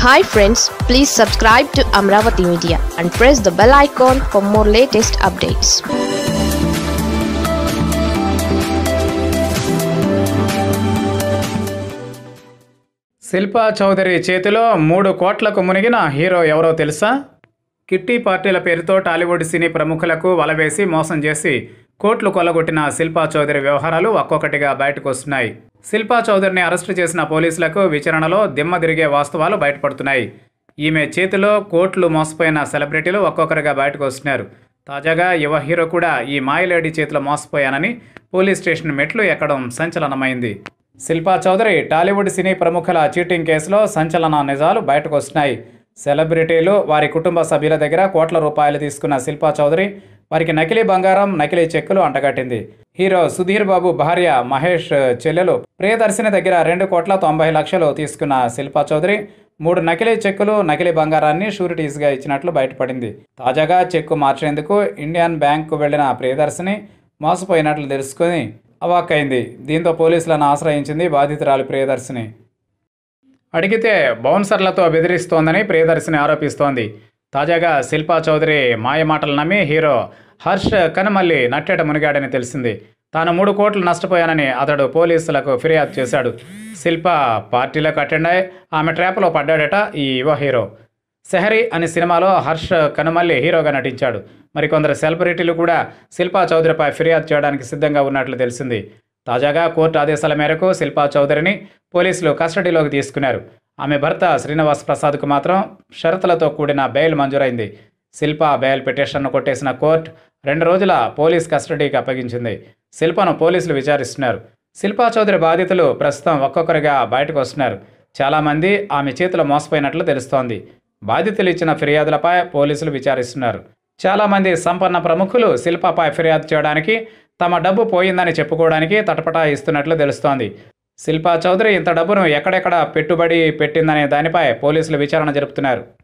hi friends please subscribe to Amaravati media and press the bell icon for more latest updates Shilpa Chowdary చేతిలో మూడు కోట్లకు మునిగిన hero ఎవరో తెలుసా కిట్టి పార్టీల పేరుతో టాలీవుడ్ సినీ ప్రముఖులకు వలవేసి మోసం చేసి కోట్లు కొల్లగొట్టిన శిల్పా చౌదరి వ్యవహారాలు ఒక్కొక్కటిగా బయటకు వస్తున్నాయి శిల్పా చౌదరిని అరెస్టు చేసిన పోలీసులకు విచారణలో దిమ్మ తిరిగే వాస్తవాలు బయటపడుతున్నాయి ఈమె చేతిలో కోట్లు మోసపోయిన సెలబ్రిటీలు ఒక్కొక్కరిగా బయటకు వస్తున్నారు తాజాగా యువ హీరో కూడా ఈ మాయలేడి చేతిలో మోసపోయానని పోలీస్ స్టేషన్ మెట్లు ఎక్కడం సంచలనమైంది శిల్పా చౌదరి టాలీవుడ్ సినీ ప్రముఖుల చీటింగ్ కేసులో సంచలన నిజాలు బయటకు వస్తున్నాయి సెలబ్రిటీలు వారి కుటుంబ సభ్యుల దగ్గర కోట్ల రూపాయలు తీసుకున్న శిల్పా చౌదరి వారికి నకిలీ బంగారం నకిలీ చెక్కులు అంటగట్టింది హీరో సుధీర్ బాబు భార్య మహేష్ చెల్లెలు ప్రియదర్శిని దగ్గర రెండు కోట్ల తొంభై లక్షలు తీసుకున్న శిల్పా చౌదరి మూడు నకిలీ చెక్కులు నకిలీ బంగారాన్ని షూరిటీస్గా ఇచ్చినట్లు బయటపడింది తాజాగా చెక్కు మార్చేందుకు ఇండియన్ బ్యాంకు వెళ్లిన ప్రియదర్శిని మోసపోయినట్లు తెలుసుకుని అవాక్కైంది దీంతో పోలీసులను ఆశ్రయించింది బాధితురాలు ప్రియదర్శిని అడిగితే బౌన్సర్లతో బెదిరిస్తోందని ప్రియదర్శిని ఆరోపిస్తోంది తాజాగా శిల్పా చౌదరి మాయమాటలు నమ్మి హీరో హర్ష్ కనమల్లి నట్టేట మునిగాడని తెలిసింది తాను మూడు కోట్లు నష్టపోయానని అతడు పోలీసులకు ఫిర్యాదు చేశాడు శిల్ప పార్టీలకు అటెండ్ అయి ఆమె ట్రాప్లో పడ్డాడట ఈ యువ హీరో సెహరీ అనే సినిమాలో హర్ష్ కనుమల్లి హీరోగా నటించాడు మరికొందరు సెలబ్రిటీలు కూడా శిల్పా చౌదరిపై ఫిర్యాదు చేయడానికి సిద్ధంగా ఉన్నట్లు తెలిసింది తాజాగా కోర్టు ఆదేశాల మేరకు శిల్పా చౌదరిని పోలీసులు కస్టడీలోకి తీసుకున్నారు ఆమె భర్త శ్రీనివాస్ ప్రసాద్కు మాత్రం షరతులతో కూడిన బెయిల్ మంజూరైంది శిల్ప బెయిల్ పిటిషన్ను కొట్టేసిన కోర్టు రెండు రోజుల పోలీస్ కస్టడీకి అప్పగించింది శిల్పను పోలీసులు విచారిస్తున్నారు శిల్పా చౌదరి బాధితులు ప్రస్తుతం ఒక్కొక్కరిగా బయటకు వస్తున్నారు చాలామంది ఆమె చేతిలో మోసపోయినట్లు తెలుస్తోంది బాధితులు ఇచ్చిన ఫిర్యాదులపై పోలీసులు విచారిస్తున్నారు చాలామంది సంపన్న ప్రముఖులు శిల్పపై ఫిర్యాదు చేయడానికి తమ డబ్బు పోయిందని చెప్పుకోవడానికి తటపటాయిస్తున్నట్లు తెలుస్తోంది శిల్పా చౌదరి ఇంత డబ్బును ఎక్కడెక్కడ పెట్టుబడి పెట్టిందనే దానిపై పోలీసులు విచారణ జరుపుతున్నారు